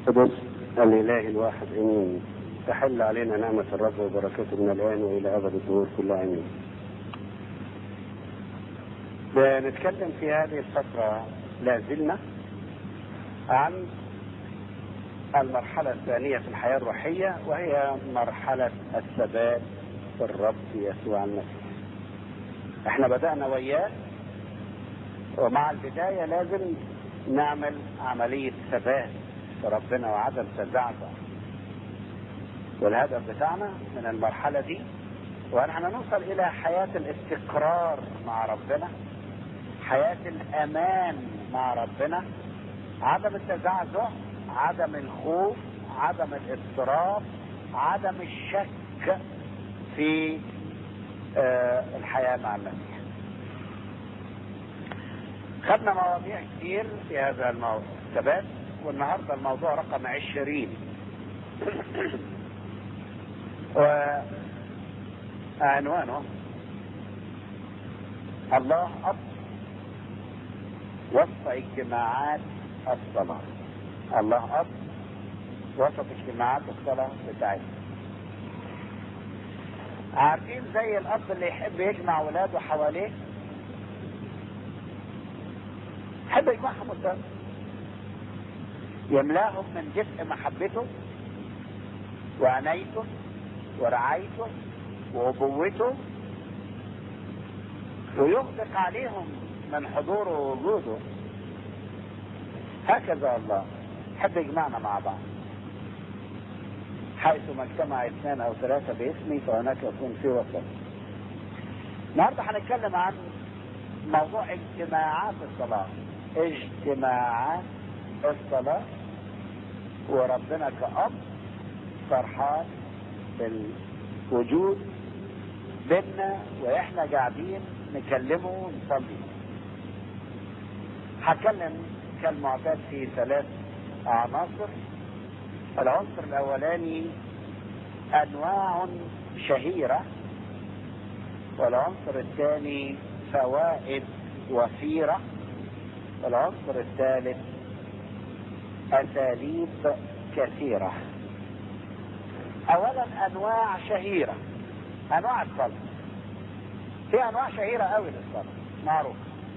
قدس الإله الواحد أمين تحل علينا نعمة الرب وبركاته من الآن وإلى أبد الدهور كلها أمين بنتكلم في هذه الفترة لا زلنا عن المرحلة الثانية في الحياة الروحية وهي مرحلة الثبات في الرب يسوع المسيح. احنا بدأنا وياه ومع البداية لازم نعمل عملية ثبات في ربنا وعدم تزعزع. والهدف بتاعنا من المرحلة دي وان احنا نوصل الى حياة الاستقرار مع ربنا حياة الامان مع ربنا عدم التزعزع عدم الخوف عدم الاضطراب عدم الشك في آه الحياة مع المسيح خدنا مواضيع كتير في هذا الموضوع الثبات والنهاردة الموضوع رقم عشرين وعنوانه الله أب وسط اجتماعات الصلاة الله أب وسط اجتماعات الصلاة بتاعتنا عارفين زي الأب اللي يحب يجمع ولاده حواليه يحب يجمعهم قدامه يملاهم من دفء محبته وعنايته ورعايته وأبوته ويغدق عليهم من حضوره ووجوده هكذا الله حب يجمعنا مع بعض حيث ما اجتمع اثنان او ثلاثة باسمي فهناك يكون في وسط النهارده هنتكلم عن موضوع اجتماعات الصلاة اجتماعات الصلاة وربنا كأب فرحان بالوجود بينا واحنا قاعدين نكلمه ونصلي هتكلم كالمعتاد في ثلاث عناصر العنصر الاولاني انواع شهيرة والعنصر الثاني فوائد وفيرة والعنصر الثالث اساليب كثيرة اولا انواع شهيرة انواع الصلاة في انواع شهيرة قوي للصلاة معروفة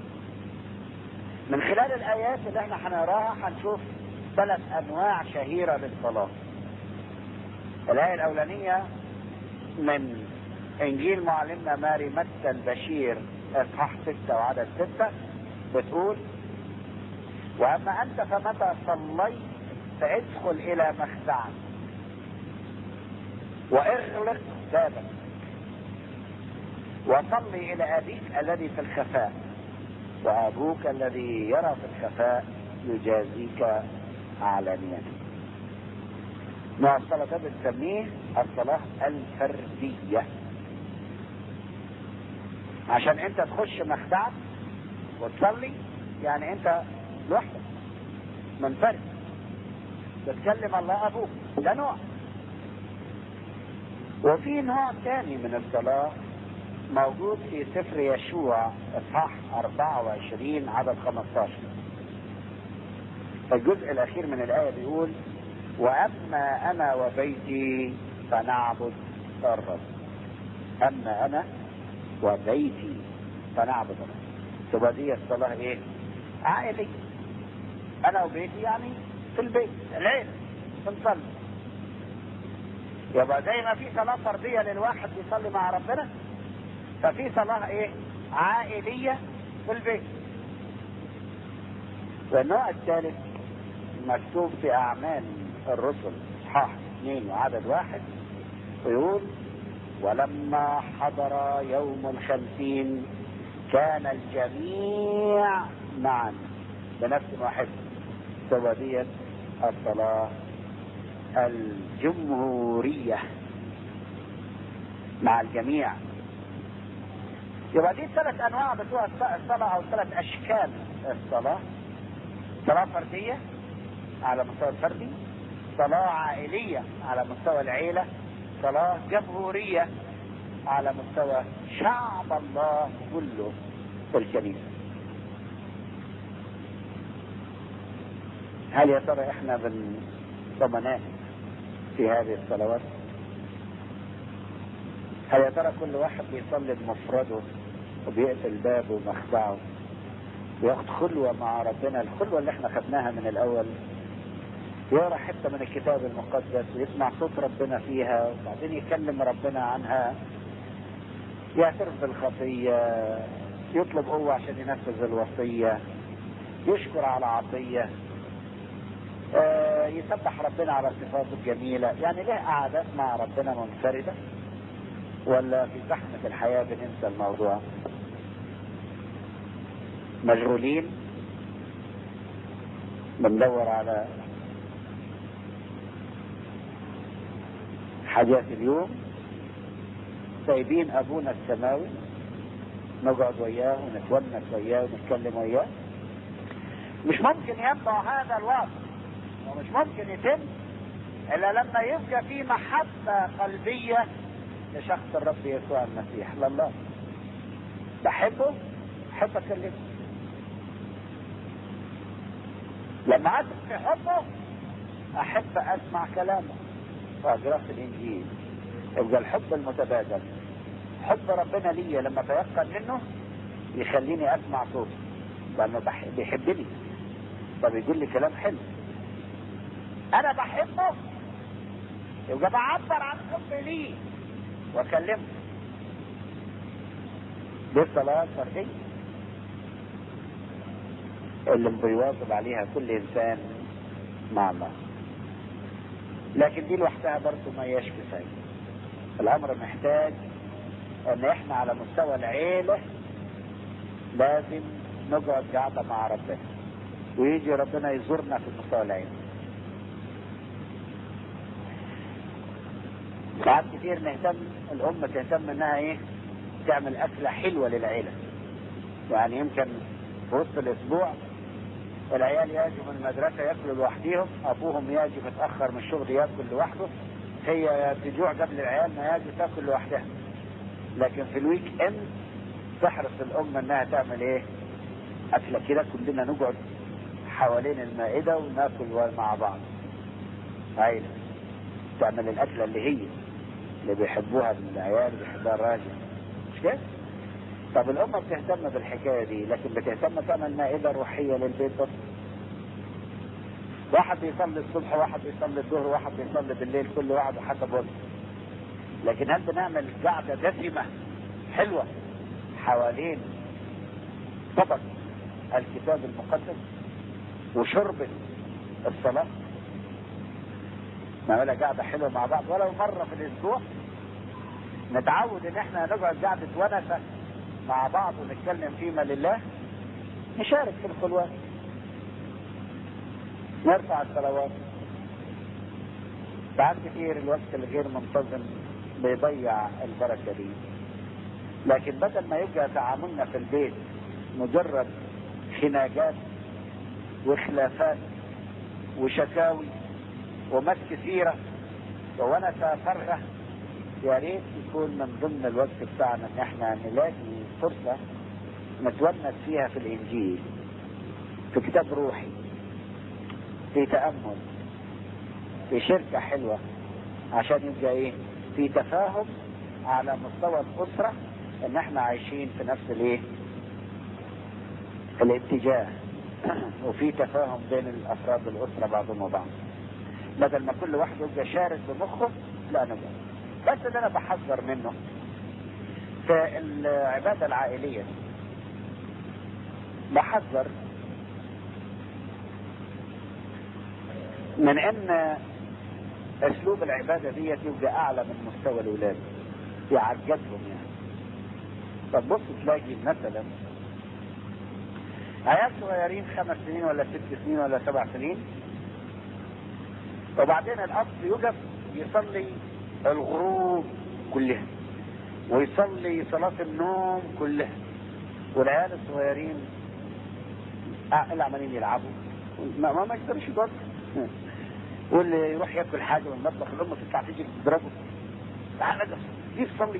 من خلال الايات اللي احنا هنقراها هنشوف ثلاث انواع شهيره للصلاه الايه الاولانيه من انجيل معلمنا ماري متى البشير اصحاح ستة وعدد ستة بتقول واما انت فمتى صليت فادخل الى مخدعك واغلق بابك وصلي الى ابيك الذي في الخفاء وابوك الذي يرى في الخفاء يجازيك علانية نوع الصلاة ده بنسميه الصلاة الفردية عشان انت تخش مخدعك وتصلي يعني انت لوحدك منفرد بتكلم الله ابوك ده نوع وفي نوع تاني من الصلاة موجود في سفر يشوع اصحاح 24 عدد 15 الجزء الاخير من الايه بيقول واما انا وبيتي فنعبد الرب اما انا وبيتي فنعبد الرب تبقى دي الصلاه ايه عائلي انا وبيتي يعني في البيت العيله بنصلي يبقى زي ما في صلاه فرديه للواحد بيصلي مع ربنا ففي صلاه ايه عائليه في البيت والنوع الثالث مكتوب في أعمال الرسل إصحاح اثنين وعدد واحد ويقول ولما حضر يوم الخمسين كان الجميع معا بنفس واحد سوادية الصلاة الجمهورية مع الجميع يبقى دي الثلاث انواع بتوع الصلاة او ثلاث اشكال الصلاة صلاة فردية على مستوى الفردي صلاة عائلية على مستوى العيلة صلاة جمهورية على مستوى شعب الله كله في الكنيسة هل يا ترى احنا بن طمناء في هذه الصلوات هل يا ترى كل واحد بيصلي بمفرده وبيقفل بابه ومخدعه وياخد خلوة مع ربنا الخلوة اللي احنا خدناها من الأول يقرا حتة من الكتاب المقدس ويسمع صوت ربنا فيها وبعدين يكلم ربنا عنها يعترف بالخطية يطلب هو عشان ينفذ الوصية يشكر على عطية آه يسبح ربنا على صفاته الجميلة يعني له قعدات مع ربنا منفردة ولا في زحمة الحياة بننسى الموضوع مشغولين بندور على حاجات اليوم سايبين ابونا السماوي نقعد وياه ونتونس وياه ونتكلم وياه مش ممكن يبقى هذا الوقت ومش ممكن يتم الا لما يبقى في محبه قلبيه لشخص الرب يسوع المسيح لله بحبه احب اكلمه لما اثق في حبه احب اسمع كلامه واقرا في الانجيل يبقى الحب المتبادل حب ربنا ليا لما اتيقن منه يخليني اسمع صوته لانه بيحبني فبيقول لي كلام حلو انا بحبه يبقى بعبر عن حبي ليه واكلمه دي الصلاه فرديه اللي بيواظب عليها كل انسان مع الله لكن دي لوحدها برضه ما هياش كفايه الامر محتاج ان احنا على مستوى العيله لازم نقعد قاعده مع ربنا ويجي ربنا يزورنا في مستوى العيله ساعات كتير نهتم الام تهتم انها ايه تعمل اكله حلوه للعيله يعني يمكن في وسط الاسبوع العيال يجوا من المدرسه ياكلوا لوحديهم ابوهم يجي متاخر من الشغل ياكل لوحده هي تجوع قبل العيال ما يجي تاكل لوحدها لكن في الويك اند تحرص الام انها تعمل ايه اكله كده كلنا نقعد حوالين المائده وناكل مع بعض عيله تعمل الاكله اللي هي اللي بيحبوها العيال بيحبها الراجل مش كده طب الأم بتهتم بالحكاية دي لكن بتهتم تعمل مائدة روحية للبيت بس واحد بيصلي الصبح واحد بيصلي الظهر واحد بيصلي بالليل كل واحد حسب وقته لكن هل بنعمل قعدة دسمة حلوة حوالين طبق الكتاب المقدس وشرب الصلاة نعملها قعدة حلوة مع بعض ولو مرة في الأسبوع نتعود إن إحنا نقعد قعدة ونسة مع بعض ونتكلم فيما لله نشارك في الخلوات نرفع الصلوات ساعات كتير الوقت الغير منتظم بيضيع البركه دي لكن بدل ما يبقى تعاملنا في البيت مجرد خناقات وخلافات وشكاوي ومسك سيره وونسه فارغه يا ريت يكون من ضمن الوقت بتاعنا ان احنا نلاقي فرصه نتونس فيها في الانجيل في كتاب روحي في تامل في شركه حلوه عشان يبقى ايه في تفاهم على مستوى الاسره ان احنا عايشين في نفس الايه الاتجاه وفي تفاهم بين الافراد الاسره بعضهم وبعض بدل ما كل واحد يبقى شارد بمخه لا نبقى بس اللي انا بحذر منه في العبادة العائلية بحذر من ان اسلوب العبادة دي يبقى اعلى من مستوى الاولاد يعجبهم يعني طب بص تلاقي مثلا عيال صغيرين خمس سنين ولا ست سنين ولا سبع سنين وبعدين الاب يقف يصلي الغروب كلها ويصلي صلاة النوم كلها والعيال الصغيرين اللي عمالين يلعبوا ما ما, ما يقدرش يقعد واللي يروح ياكل حاجه من المطبخ الام تطلع تيجي تضربه تعال اجلس كيف تصلي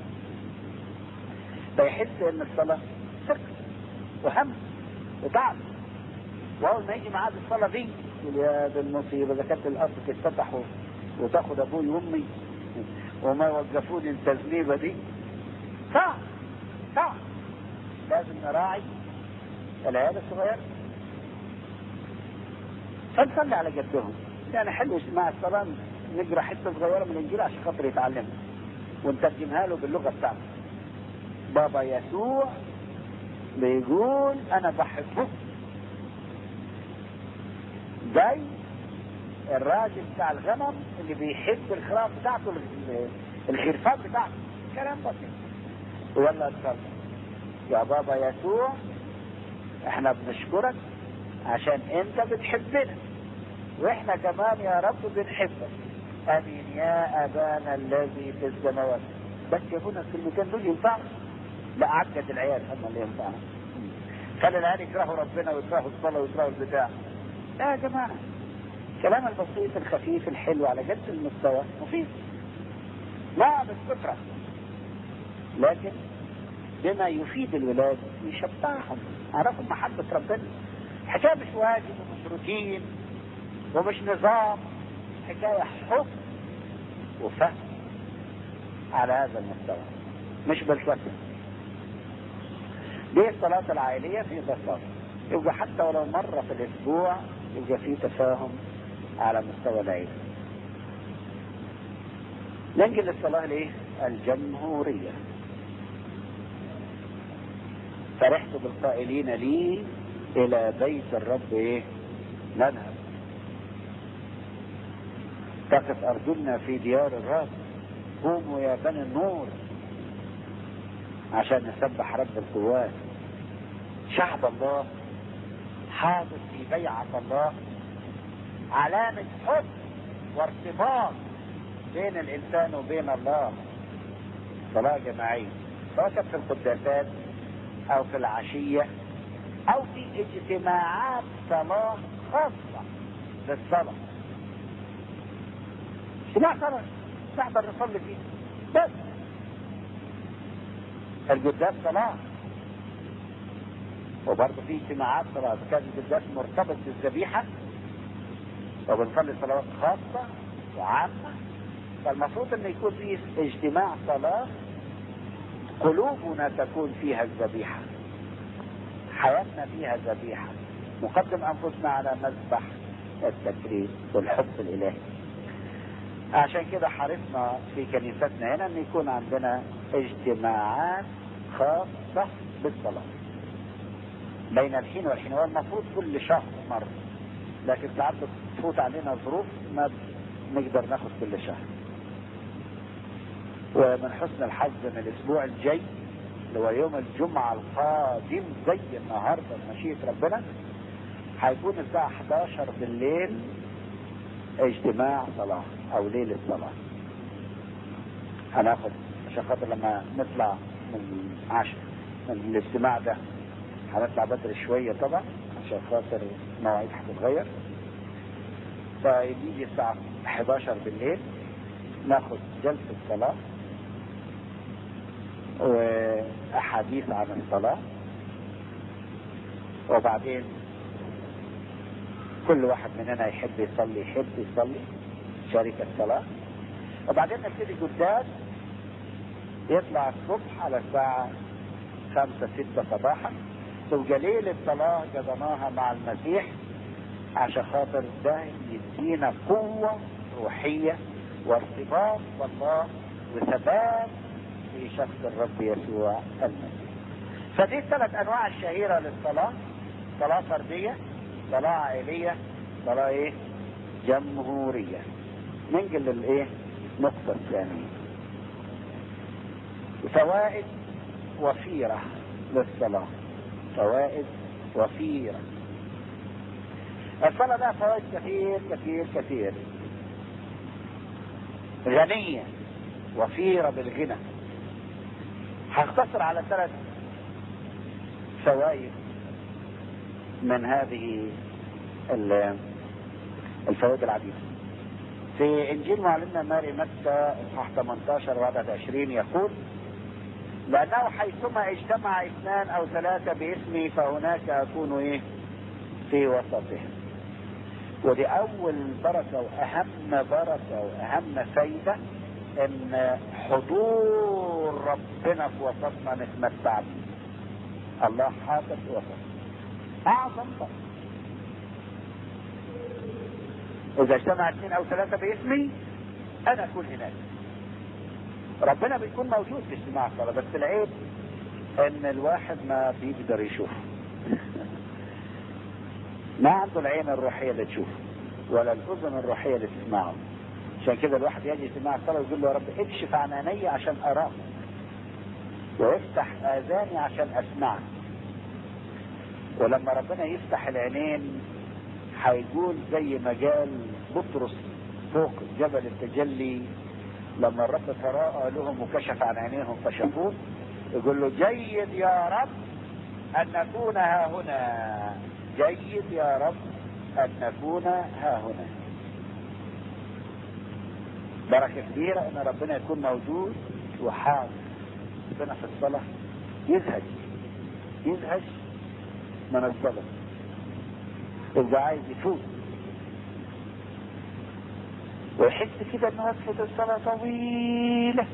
فيحس ان الصلاه ثقل وهم وتعب واول ما يجي ميعاد الصلاه دي تقول يا دي المصيبه اذا كانت الارض تتفتح وتاخد ابوي وامي وما يوقفوني التذنيبه دي صعب صعب لازم نراعي العيال الصغيره فنصلي على جدهم يعني حلو مع الصلاه نقرا حته صغيره من الانجيل عشان خاطر يتعلمها ونترجمها له باللغه بتاعته بابا يسوع بيقول انا بحبه زي الراجل بتاع الغنم اللي بيحب الخراف بتاعته الخرفان بتاعته كلام بسيط ولا تصلي يا بابا يسوع احنا بنشكرك عشان انت بتحبنا واحنا كمان يا رب بنحبك امين يا ابانا الذي في السماوات بس يا ابونا الكلمتين دول ينفعوا لا عجز العيال هم اللي ينفعوا خلي العيال يكرهوا ربنا ويكرهوا الصلاه ويكرهوا البتاع لا يا جماعه الكلام البسيط الخفيف الحلو على قد المستوى مفيد لا بالفطره لكن بما يفيد الولاد يشبعهم عرفوا محبة ربنا حكاية مش واجب ومش روتين ومش نظام حكاية حب وفهم على هذا المستوى مش بالكثرة دي الصلاة العائلية في بساطة يبقى حتى ولو مرة في الأسبوع يبقى في تفاهم على مستوى العيلة ننقل للصلاة الايه؟ الجمهورية فرحت بالقائلين لي الى بيت الرب ايه نذهب تقف ارجلنا في ديار الرب قوموا يا بني النور عشان نسبح رب القوات شعب الله حاضر في بيعة الله علامة حب وارتباط بين الإنسان وبين الله صلاة جماعية سواء كانت في القداسات أو في العشية أو في اجتماعات صلاة خاصة للصلاة اجتماع صلاة نحضر نصلي فيه بس القداس صلاة وبرضه في اجتماعات صلاة كان القداس مرتبط بالذبيحة وبنصلي صلوات خاصة وعامة فالمفروض انه يكون في اجتماع صلاة قلوبنا تكون فيها الذبيحة حياتنا فيها ذبيحة نقدم انفسنا على مذبح التكريم والحب الالهي عشان كده حرصنا في كنيستنا هنا ان يكون عندنا اجتماعات خاصة بالصلاة بين الحين والحين هو المفروض كل شهر مرة لكن ساعات بتفوت علينا ظروف ما نقدر ناخد كل شهر ومن حسن الحظ ان الاسبوع الجاي اللي هو يوم الجمعة القادم زي النهاردة بمشيئة ربنا هيكون الساعة 11 بالليل اجتماع صلاة او ليلة صلاة هناخد عشان خاطر لما نطلع من عشر من الاجتماع ده هنطلع بدري شوية طبعا عشان خاطر المواعيد هتتغير فيجي الساعة 11 بالليل ناخد جلسة صلاة وأحاديث عن الصلاة وبعدين كل واحد مننا يحب يصلي يحب يصلي شركة صلاة وبعدين نبتدي قداس يطلع الصبح على الساعة خمسة ستة صباحا تبقى ليلة صلاة قضيناها مع المسيح عشان خاطر ده يدينا قوة روحية وارتباط بالله وثبات في شخص الرب يسوع المسيح فدي الثلاث انواع الشهيرة للصلاة صلاة فردية صلاة عائلية صلاة ايه جمهورية ننقل للايه نقطة الثانية فوائد وفيرة للصلاة فوائد وفيرة الصلاة لها فوائد كثير كثير كثير غنية وفيرة بالغنى هختصر على ثلاث فوائد من هذه الفوائد العديدة في انجيل معلمنا ماري متى اصحاح 18 وعدد 20 يقول لانه حيثما اجتمع اثنان او ثلاثة باسمي فهناك اكون ايه في وسطهم ودي اول بركة واهم بركة واهم فايدة ان حضور ربنا في وسطنا نتمتع بيه الله حاضر في وسطنا اعظم بركة اذا اجتمع اثنين او ثلاثة باسمي انا اكون هناك ربنا بيكون موجود في اجتماع الصلاة بس العيب ان الواحد ما بيقدر يشوفه ما عنده العين الروحية اللي تشوفه ولا الاذن الروحية اللي تسمعه عشان كده الواحد يجي يسمع الصلاة ويقول له يا رب اكشف عن عيني عشان اراك وافتح اذاني عشان اسمعك ولما ربنا يفتح العينين هيقول زي ما قال بطرس فوق جبل التجلي لما الرب تراءى لهم وكشف عن عينيهم فشافوه يقول له جيد يا رب ان نكون ها هنا جيد يا رب ان نكون ها هنا بركة كبيرة ان ربنا يكون موجود وحاضر ربنا في الصلاة يزهج يزهج من الصلاة يبقى عايز يفوت ويحس كده ان وقفة الصلاة طويلة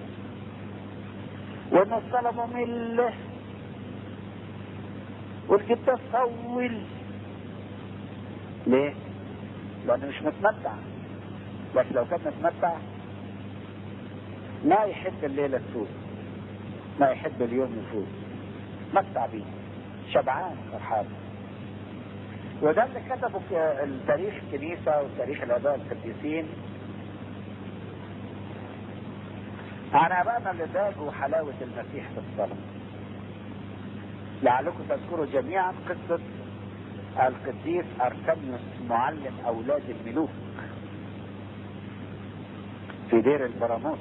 وان الصلاة مملة والكتاب طول ليه؟ لانه مش متمتع لكن لو كان متمتع ما يحب الليلة تفوت ما يحب اليوم يفوت متع بيه شبعان فرحان وده اللي كتبه في تاريخ الكنيسة وتاريخ الآباء القديسين عن آبائنا اللي ذاقوا حلاوة المسيح في الصلاة لعلكم تذكروا جميعا قصة القديس أرسنيوس معلم أولاد الملوك في دير البراموس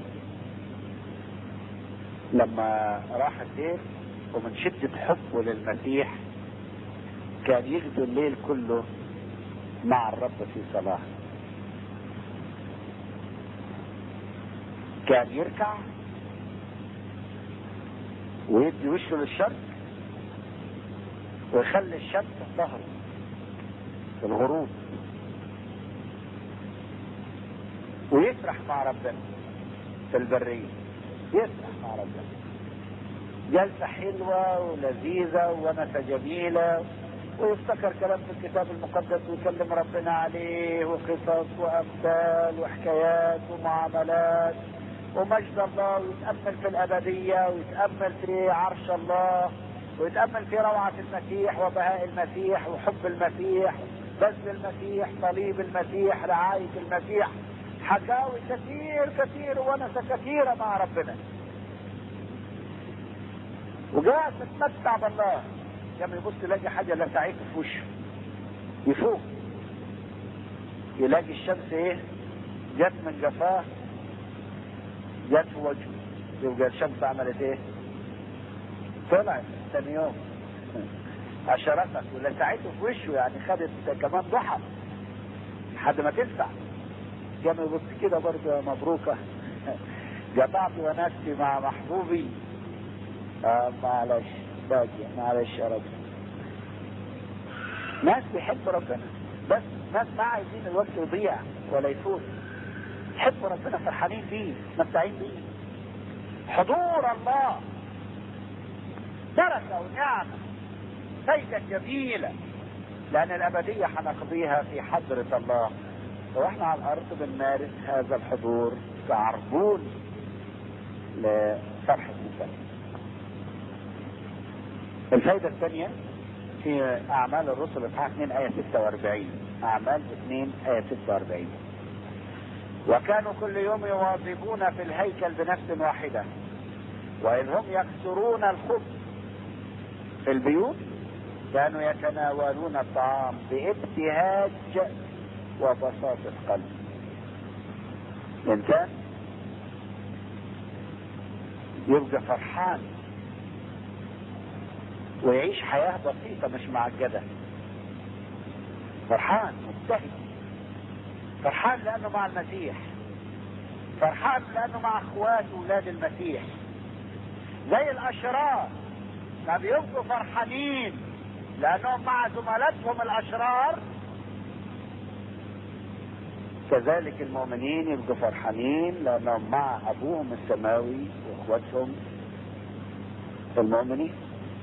لما راح الدير ومن شدة حبه للمسيح كان يغدو الليل كله مع الرب في صلاة كان يركع ويدي وشه للشرق ويخلي الشمس في ظهره في الغروب ويسرح مع ربنا في البرية يسرح مع ربنا جلسة حلوة ولذيذة ونسة جميلة ويفتكر كلام في الكتاب المقدس ويكلم ربنا عليه وقصص وامثال وحكايات ومعاملات ومجد الله ويتامل في الابديه ويتامل في عرش الله ويتامل في روعه المسيح وبهاء المسيح وحب المسيح بذل المسيح صليب المسيح رعايه المسيح حكاوي كثير كثير ونسة كثيرة مع ربنا وقاعد متمتع بالله لما يبص يلاقي حاجه لسعته في وشه يفوق يلاقي الشمس ايه جت من جفاه جت في وجهه يبقى الشمس عملت ايه طلعت ثاني يوم اشرقت ولسعته في وشه يعني خدت كمان ضحى لحد ما تلسع جاب يبص كده برضه يا مبروكه جمعت ونفسي مع محبوبي آه معلش باقي معلش يا رب ناس بيحب ربنا بس ناس ما عايزين الوقت يضيع ولا يفوت يحبوا ربنا فرحانين بيه مستمتعين بيه حضور الله بركة ونعمة فايدة جميلة لأن الأبدية هنقضيها في حضرة الله وإحنا على الأرض بنمارس هذا الحضور كعربون لفرحة الإنسان الفايدة الثانية في أعمال الرسل إصحاح 2 آية 46 أعمال 2 آية 46 وكانوا كل يوم يواظبون في الهيكل بنفس واحدة وإذ هم يكسرون الخبز في البيوت كانوا يتناولون الطعام بابتهاج وبساطة قلب الإنسان يبقى فرحان ويعيش حياة بسيطة مش معجدة فرحان مبتهج فرحان لأنه مع المسيح فرحان لأنه مع أخواته ولاد المسيح زي الأشرار ما بيبقوا فرحانين لأنهم مع زملاتهم الأشرار كذلك المؤمنين يبقوا فرحانين لانهم مع ابوهم السماوي واخواتهم المؤمنين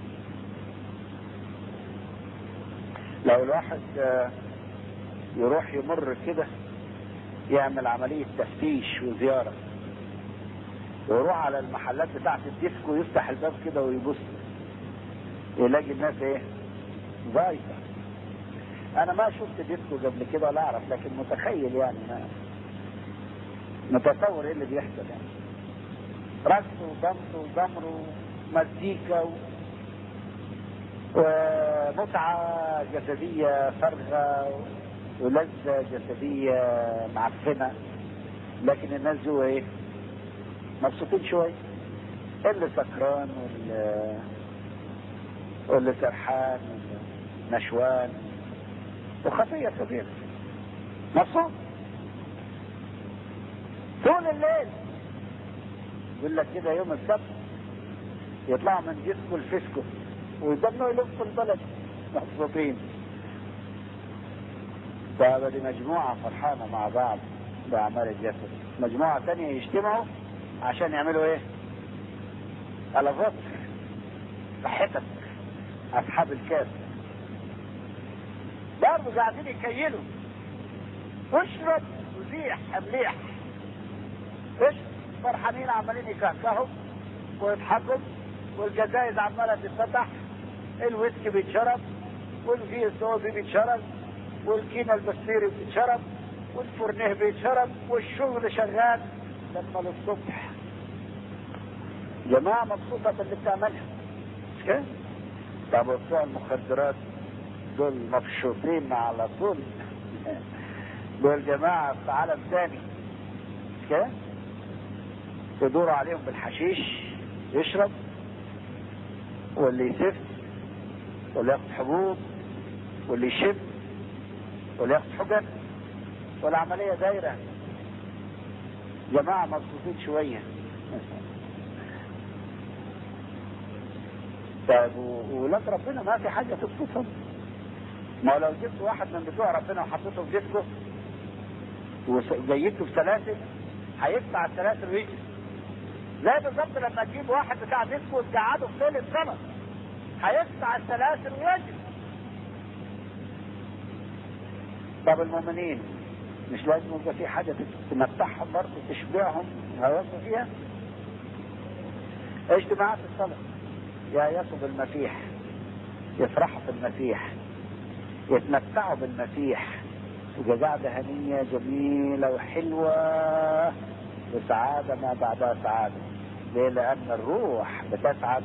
لو الواحد يروح يمر كده يعمل عملية تفتيش وزيارة ويروح على المحلات بتاعة الديسكو ويفتح الباب كده ويبص يلاقي الناس ايه ضايقة انا ما شفت ديسكو قبل كده ولا اعرف لكن متخيل يعني ما متصور ايه اللي بيحصل يعني رقص وضمس وزمر ومزيكا و... ومتعة جسدية فارغة ولذة جسدية معفنة لكن الناس جوا ايه مبسوطين شوية اللي سكران واللي واللي سرحان واللي نشوان وخطية كبيرة مبسوط طول الليل يقول لك كده يوم السبت يطلعوا من ديسكو الفيسكو ويضلوا يلفوا البلد مبسوطين فهذا دي مجموعة فرحانة مع بعض بأعمال الجسد مجموعة تانية يجتمعوا عشان يعملوا ايه ألغط صحتك أصحاب الكاس برضه قاعدين يكيلوا واشرب وزيح مليح ايش فرحانين عمالين يكهكهوا ويضحكوا والجزائز عماله تتفتح الويسكي بيتشرب والفي الصوفي بيتشرب والكينا البسيري بيتشرب والفرنيه بيتشرب والشغل شغال لما للصبح جماعة مبسوطة باللي بتعملها مش كده؟ طب بتوع المخدرات دول مبسوطين على طول دول جماعة في عالم ثاني مش كده؟ يدوروا عليهم بالحشيش يشرب واللي يسف واللي ياخد حبوب واللي يشب واللي ياخد حجر والعملية دايرة جماعة مبسوطين شوية طيب ولاد ربنا ما في حاجة تبسطهم ما لو جبت واحد من بتوع ربنا وحطيته في ديسكو وجيبته في سلاسل هيقطع السلاسل ويجري زي بالظبط لما تجيب واحد بتاع ديسكو وتقعده في ليل السنة هيقطع السلاسل ويجري طب المؤمنين مش لازم يبقى في حاجة تمتعهم برضه تشبعهم هيوصلوا فيها اجتماعات الصلاة يأيسوا بالمسيح يفرحوا في المسيح يتمتعوا بالمسيح وجزاعة هنية جميلة وحلوة وسعادة ما بعدها سعادة ليه؟ لأن الروح بتسعد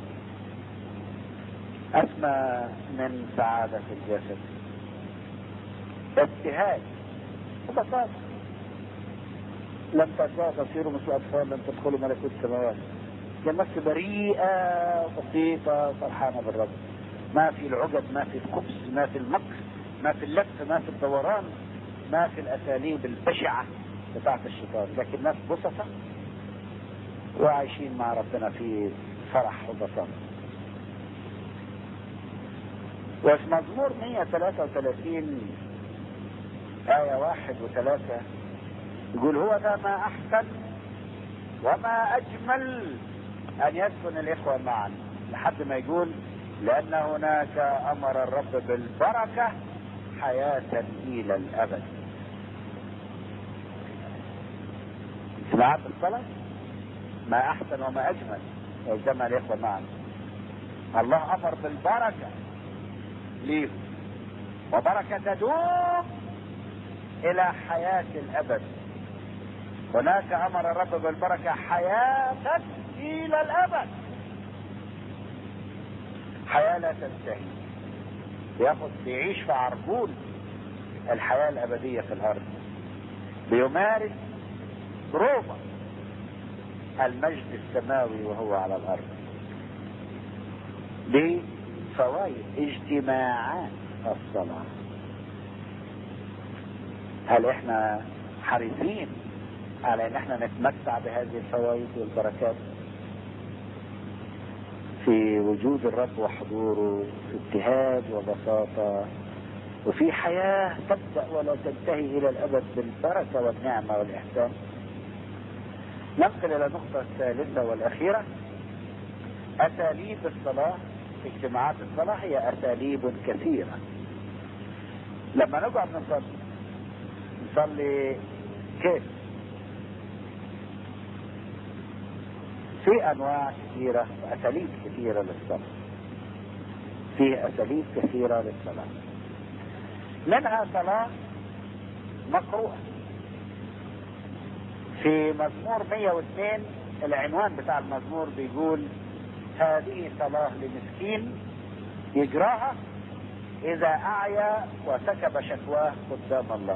أسمى من سعادة الجسد ابتهاج وبساطة لم تزداد تصيروا مثل الأطفال لم تدخلوا ملكوت السماوات هي نفس بريئة بسيطة وفرحانة بالرب ما في العقد ما في الخبز ما في المكر ما في اللف ما في الدوران ما في الأساليب البشعة بتاعت الشيطان لكن ناس بسطة وعايشين مع ربنا في فرح وبساطة وفي مزمور 133 آية واحد وثلاثة يقول هو ذا ما أحسن وما أجمل أن يسكن الإخوة معا لحد ما يقول لأن هناك أمر الرب بالبركة حياة إلى الأبد سمعت الصلاة ما أحسن وما أجمل يجمع الإخوة معا الله أمر بالبركة ليهم وبركة تدوم إلى حياة الأبد هناك أمر الرب بالبركة حياة إلى الأبد حياة لا تنتهي بياخد بيعيش في عربون الحياة الأبدية في الأرض بيمارس بروفا المجد السماوي وهو على الأرض دي فوائد اجتماعات الصلاة هل احنا حريصين على ان احنا نتمتع بهذه الفوائد والبركات في وجود الرب وحضوره في ابتهاج وبساطة وفي حياة تبدأ ولا تنتهي إلى الأبد بالبركة والنعمة والإحسان ننقل إلى النقطة الثالثة والأخيرة أساليب الصلاة في اجتماعات الصلاة هي أساليب كثيرة لما نقعد نصلي نصلي كيف في أنواع كثيرة وأساليب كثيرة للصلاة في أساليب كثيرة للصلاة منها صلاة مقروءة في مزمور 102 العنوان بتاع المزمور بيقول هذه صلاة لمسكين يجراها إذا أعيا وسكب شكواه قدام الله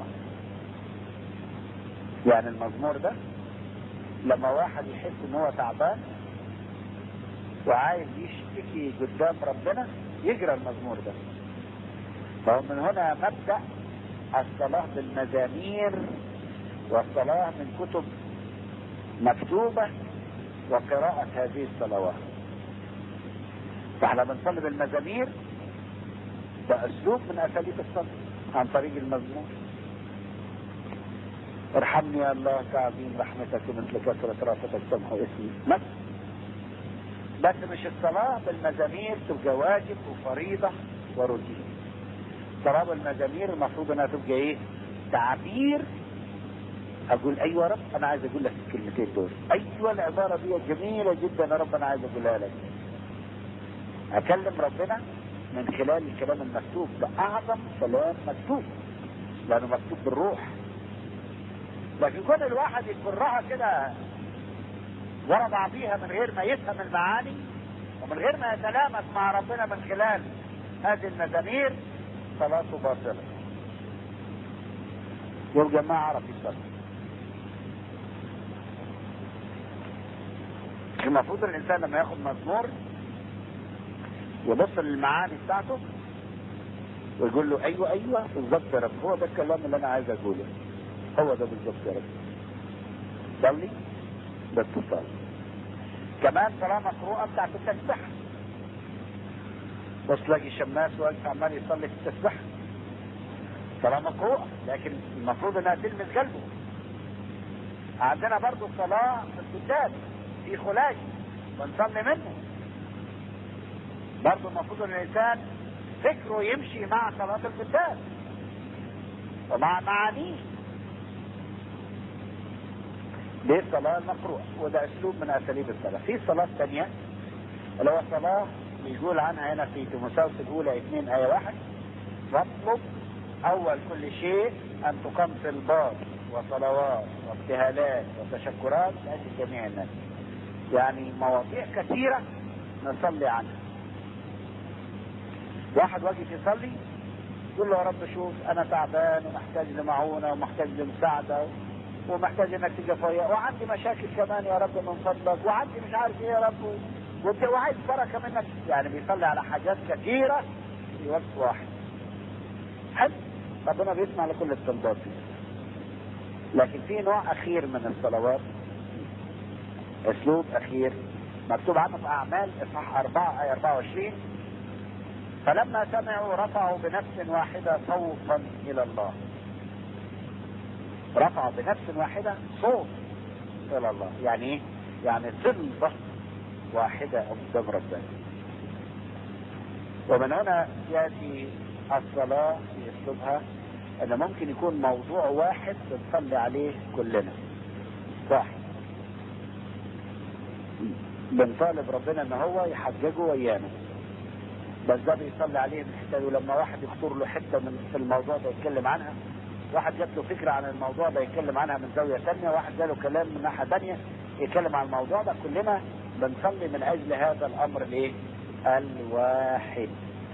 يعني المزمور ده لما واحد يحس ان هو تعبان وعايز يشتكي قدام ربنا يجرى المزمور ده فهو من هنا مبدأ الصلاة بالمزامير والصلاة من كتب مكتوبة وقراءة هذه الصلوات فاحنا بنصلي بالمزامير ده اسلوب من اساليب الصلاة عن طريق المزمور ارحمني يا الله كعظيم رحمتك مثل كثرة رافتك سمح اسمي بس بس مش الصلاة بالمزامير تبقى واجب وفريضة وروتين الصلاة بالمزامير المفروض انها تبقى ايه تعبير اقول ايوه يا رب انا عايز اقول لك الكلمتين دول ايوه العبارة دي جميلة جدا يا رب انا عايز اقولها لك اكلم ربنا من خلال الكلام المكتوب ده اعظم كلام مكتوب لانه مكتوب بالروح لكن كل الواحد يكرها كده ورا بعضيها من غير ما يفهم المعاني ومن غير ما يتلامس مع ربنا من خلال هذه المزامير صلاته باطلة يبقى ما عرف يصلي المفروض الانسان لما ياخد مزمور يبص للمعاني بتاعته ويقول له ايوه ايوه بالظبط يا رب هو ده الكلام اللي انا عايز اقوله هو ده بالظبط يا رب صلي بس تصلي كمان صلاة مقروءة بتاعت التسبيح بص تلاقي الشماس واقف عمال يصلي في التسبيح صلاة مقروءة لكن المفروض انها تلمس قلبه عندنا برضو صلاة في القداس في خلاج ونصلي منه برضو المفروض ان الانسان فكره يمشي مع صلاة القداس ومع معانيه دي الصلاة المقروءة وده اسلوب من اساليب الصلاة في صلاة ثانية اللي هو صلاة بيقول عنها هنا في تيموثاوس الاولى اثنين ايه واحد واطلب اول كل شيء ان تقام طلبات وصلوات وابتهالات وتشكرات لاجل جميع الناس يعني مواضيع كثيرة نصلي عنها واحد واقف يصلي يقول له يا رب شوف انا تعبان ومحتاج لمعونة ومحتاج لمساعدة ومحتاج انك تيجي فيا وعندي مشاكل كمان يا رب من فضلك وعندي مش عارف ايه يا رب وانت وعايز بركة منك يعني بيصلي على حاجات كثيرة في وقت واحد حلو ربنا بيسمع لكل الطلبات دي لكن في نوع اخير من الصلوات اسلوب اخير مكتوب عنه في اعمال اصحاح 4 ايه 24 فلما سمعوا رفعوا بنفس واحدة صوتا الى الله رفعوا بنفس واحدة صوت الى الله يعني ايه يعني طلبة واحدة قدام ربنا ومن هنا ياتي الصلاة في اسلوبها ان ممكن يكون موضوع واحد بنصلي عليه كلنا واحد بنطالب ربنا ان هو يحججه ويانا بس ده بيصلي عليه محتاج لما واحد يخطر له حته من في الموضوع ده يتكلم عنها واحد جات له فكره عن الموضوع ده يتكلم عنها من زاويه ثانيه واحد جاله كلام من ناحيه ثانيه يتكلم عن الموضوع ده كلنا بنصلي من اجل هذا الامر الايه؟ الواحد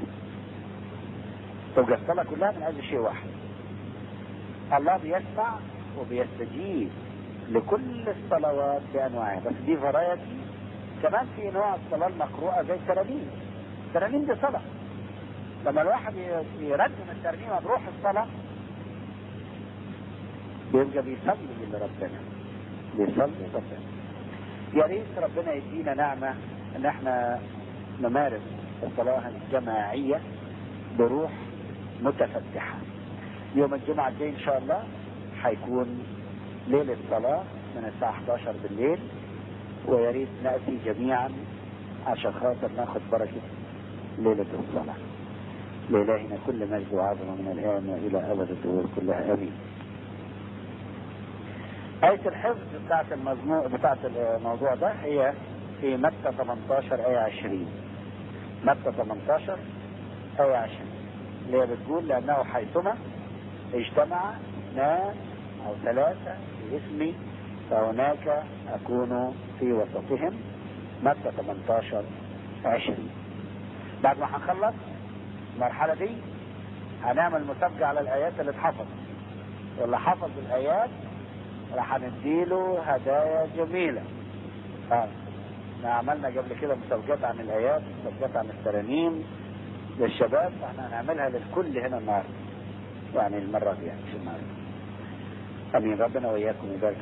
تبقى الصلاه كلها من اجل شيء واحد الله بيسمع وبيستجيب لكل الصلوات بانواعها بس دي فرايتي كمان في نوع الصلاه المقروءه زي الترانيم الترانيم دي صلاه لما الواحد يردم الترنيمه بروح الصلاه بيبقى بيصلي لربنا بيصلي لربنا يا ريت ربنا يدينا نعمه ان احنا نمارس الصلاه الجماعيه بروح متفتحة يوم الجمعة الجاي ان شاء الله هيكون ليلة صلاة من الساعة 11 بالليل ويا ريت نأتي جميعا عشان خاطر ناخد بركة ليلة الصلاة لإلهنا كل مجد وعظمة من الآن وإلى أبد الدهور كلها آمين آية الحفظ بتاعت المزموع بتاعت الموضوع ده هي في متى 18 آية 20 متى 18 آية 20 اللي هي بتقول لأنه حيثما اجتمع اثنان أو ثلاثة في اسمي فهناك أكون في وسطهم متى 18 20 بعد ما هنخلص المرحلة دي هنعمل مسابقة على الآيات اللي اتحفظت واللي حفظ الآيات راح هنديله هدايا جميلة اه احنا عملنا قبل كده مسابقات عن الآيات مسابقات عن الترانيم للشباب احنا هنعملها للكل هنا النهارده يعني المرة دي يعني مش النهارده امين ربنا وإياكم يبارك